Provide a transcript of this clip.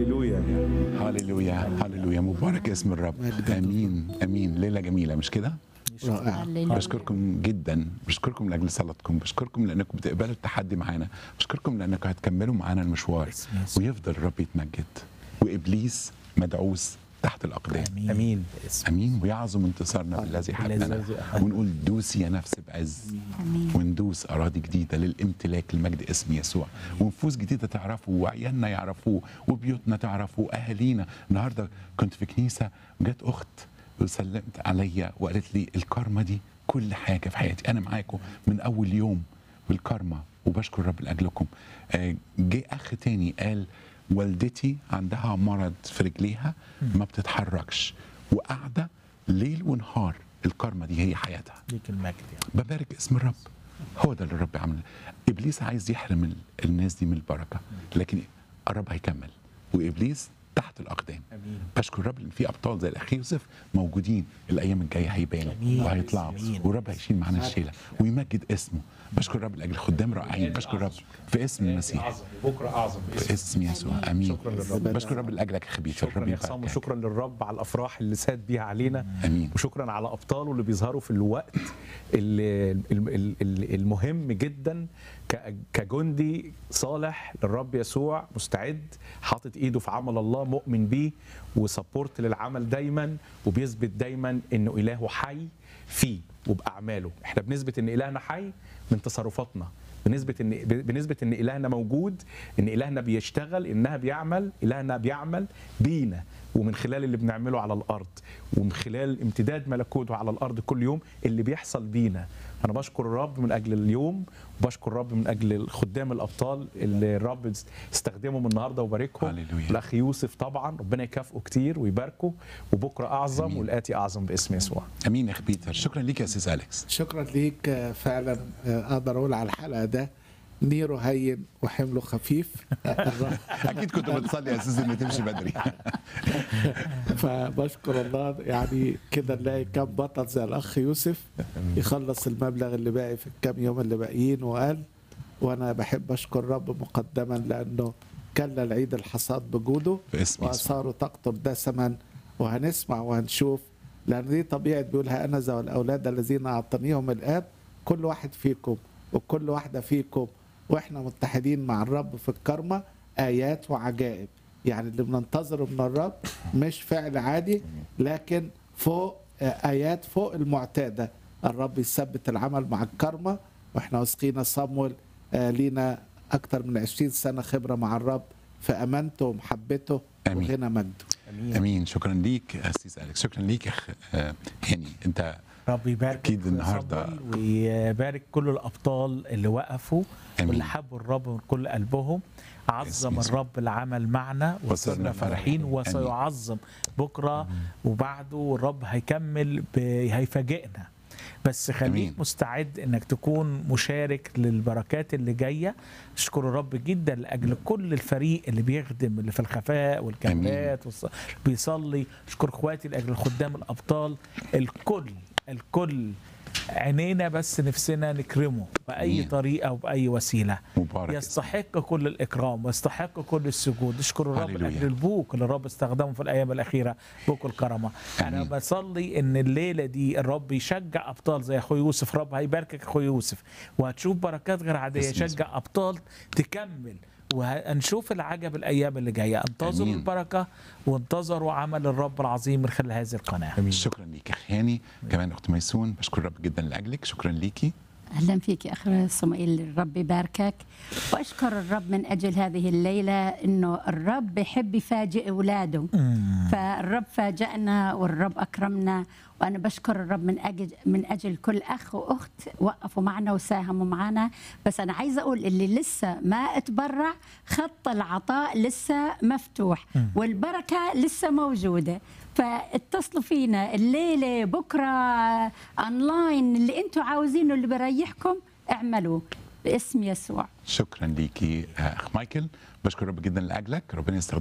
هللويا هللويا هللويا مبارك اسم الرب امين امين ليله جميله مش كده رائع هللويا. بشكركم جدا بشكركم لاجل صلاتكم بشكركم لانكم بتقبلوا التحدي معانا بشكركم لانكم هتكملوا معانا المشوار باسم يسوع. ويفضل الرب يتمجد وابليس مدعوس تحت الاقدام امين باسم امين ويعظم انتصارنا بالذي حبنا الذي أحبنا. ونقول دوسي يا نفس بعز امين وندوس اراضي جديده للامتلاك لمجد اسم يسوع ونفوس جديده تعرفوا وعيالنا يعرفوه وبيوتنا تعرفوا واهالينا النهارده كنت في كنيسه جت اخت وسلمت عليا وقالت لي الكارما دي كل حاجه في حياتي انا معاكم من اول يوم بالكارما وبشكر رب لاجلكم آه، جه اخ تاني قال والدتي عندها مرض في رجليها ما بتتحركش وقاعده ليل ونهار الكارما دي هي حياتها ليك المجد يا ببارك اسم الرب هو ده اللي الرب عمله ابليس عايز يحرم ال- الناس دي من البركه لكن الرب هيكمل وابليس تحت الاقدام امين بشكر الرب ان في ابطال زي الاخ يوسف موجودين الايام الجايه هيبانوا أمين. وهيطلعوا أمين. والرب هيشيل معانا الشيله ويمجد اسمه بشكر الرب لاجل خدام رائعين بشكر الرب في اسم المسيح اعظم بكره اعظم في اسم يسوع امين شكرا للرب. بشكر الرب لاجلك يا خبيث شكرا الرب يا حسام يباركك وشكرا للرب على الافراح اللي ساد بيها علينا امين وشكرا على ابطاله اللي بيظهروا في الوقت اللي ال- ال- ال- المهم جدا ك- كجندي صالح للرب يسوع مستعد حاطط ايده في عمل الله مؤمن بيه وسبورت للعمل دايما وبيثبت دايما انه الهه حي فيه وباعماله احنا بنثبت ان الهنا حي من تصرفاتنا بنسبة ان بنسبة ان الهنا موجود ان الهنا بيشتغل انها بيعمل الهنا بيعمل بينا ومن خلال اللي بنعمله على الارض ومن خلال امتداد ملكوته على الارض كل يوم اللي بيحصل بينا انا بشكر الرب من اجل اليوم وبشكر الرب من اجل خدام الابطال اللي الرب استخدمهم النهارده وباركهم هللويا. الاخ يوسف طبعا ربنا يكافئه كتير ويباركه وبكره اعظم أمين. والاتي اعظم باسم يسوع امين يا خبيث شكرا ليك يا استاذ اليكس شكرا ليك آه، فعلا آه، اقدر اقول على الحلقه ده نيره هين وحمله خفيف الرب اكيد كنت بتصلي يا استاذ ان تمشي بدري فبشكر الله يعني كده نلاقي كم بطل زي الاخ يوسف يخلص المبلغ اللي باقي في الكام يوم اللي باقيين وقال وانا بحب اشكر الرب مقدما لانه كلا العيد الحصاد بجوده في اسم يسوع واثاره تقطر دسما وهنسمع وهنشوف لان دي طبيعه بيقولها انا ذا والاولاد الذين اعطانيهم الاب كل واحد فيكم وكل واحده فيكم واحنا متحدين مع الرب في الكرمه ايات وعجائب يعني اللي بننتظره من الرب مش فعل عادي لكن فوق آه، ايات فوق المعتاده الرب يثبت العمل مع الكرمه واحنا واثقين صامويل آه، لينا اكتر من 20 سنه خبره مع الرب في امانته ومحبته آمين. وغنى مجده امين امين شكرا ليك يا استاذ اليكس شكرا ليك يا أخ- آه، هاني انت رب يبارك أكيد النهاردة. ويبارك كل الابطال اللي وقفوا آمين. واللي حبوا الرب من كل قلبهم عظم يسوع. الرب العمل معنا وصرنا وصرنا فرحين. فرحين وسيعظم بكره وبعده الرب هيكمل ب... هيفاجئنا بس خليك آمين. مستعد انك تكون مشارك للبركات اللي جايه اشكر الرب جدا لاجل كل الفريق اللي بيخدم اللي في الخفاء والكاميرات والص... بيصلي اشكر اخواتي لاجل خدام الابطال الكل الكل عينينا بس نفسنا نكرمه باي آمين. طريقه وباي وسيله مبارك يستحق كل الاكرام ويستحق كل السجود اشكر الرب هللويا. لاجل البوك اللي الرب استخدمه في الايام الاخيره بوك الكرمه انا آمين. بصلي ان الليله دي الرب يشجع ابطال زي اخوي يوسف رب هيباركك اخوي يوسف وهتشوف بركات غير عاديه باسم يشجع ابطال تكمل وهنشوف العجب الايام اللي جايه انتظروا آمين. البركه وانتظروا عمل الرب العظيم من خلال هذه القناه شكرا ليك يا أخ هاني كمان اخت ميسون بشكر الرب جدا لاجلك شكرا ليكي اهلا فيك يا اخ صموئيل الرب يباركك واشكر الرب من اجل هذه الليله انه الرب يحب يفاجئ اولاده فالرب فاجأنا والرب اكرمنا وانا بشكر الرب من اجل من اجل كل اخ واخت وقفوا معنا وساهموا معنا بس انا عايزه اقول اللي لسه ما اتبرع خط العطاء لسه مفتوح والبركه لسه موجوده فاتصلوا فينا الليله بكره اونلاين اللي انتم عاوزينه اللي بريحكم اعملوا باسم يسوع شكرا ليكي آه، اخ مايكل بشكر الرب جدا لاجلك ربنا يستخدمك